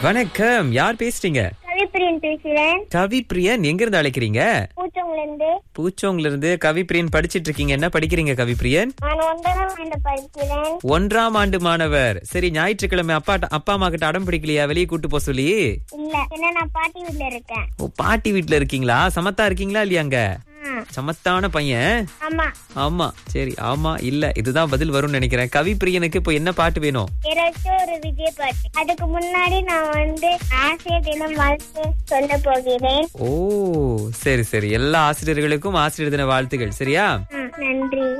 வணக்கம் யார் பேசுறீங்க கவிப்பிரியன் பேசுறேன் கவி பிரியன் எங்க இருந்து அழைக்கிறீங்க பூச்சவங்கல இருந்து பூச்சோங்கல இருந்து கவி பிரியன் படிச்சிட்டு இருக்கீங்க என்ன படிக்கிறீங்க கவி பிரியன் நான் ஒன்பதாம் ஆண்டு படிக்கிறேன் ஒன்றாம் ஆண்டு மாணவர் சரி ஞாயிற்றுக்கிழமை அப்பா அப்பா அம்மா கிட்ட அடம் பிடிக்கலையா வெளியே கூட்டு போக சொல்லி இல்ல ஏன்னா நான் பாட்டி வீட்ல இருக்கேன் ஓ பாட்டி வீட்ல இருக்கீங்களா சமத்தா இருக்கீங்களா இல்லையாங்க ஆ, சமத்தான பையன் ஆமா ஆமா சரி ஆமா இல்ல இதுதான் பதில் வரும்னு நினைக்கிறேன் கவி பிரியனுக்கு இப்போ என்ன பாட்டு வேணும் ஏதாச்சும் ஒரு விஜய் பாட்டு அதுக்கு முன்னாடி நான் வந்து ஆசிரியர் தினம் வாழ்த்து சொல்ல போகிறேன் ஓ சரி சரி எல்லா ஆசிரியர்களுக்கும் ஆசிரியர் தின வாழ்த்துகள் சரியா ஆ, நன்றி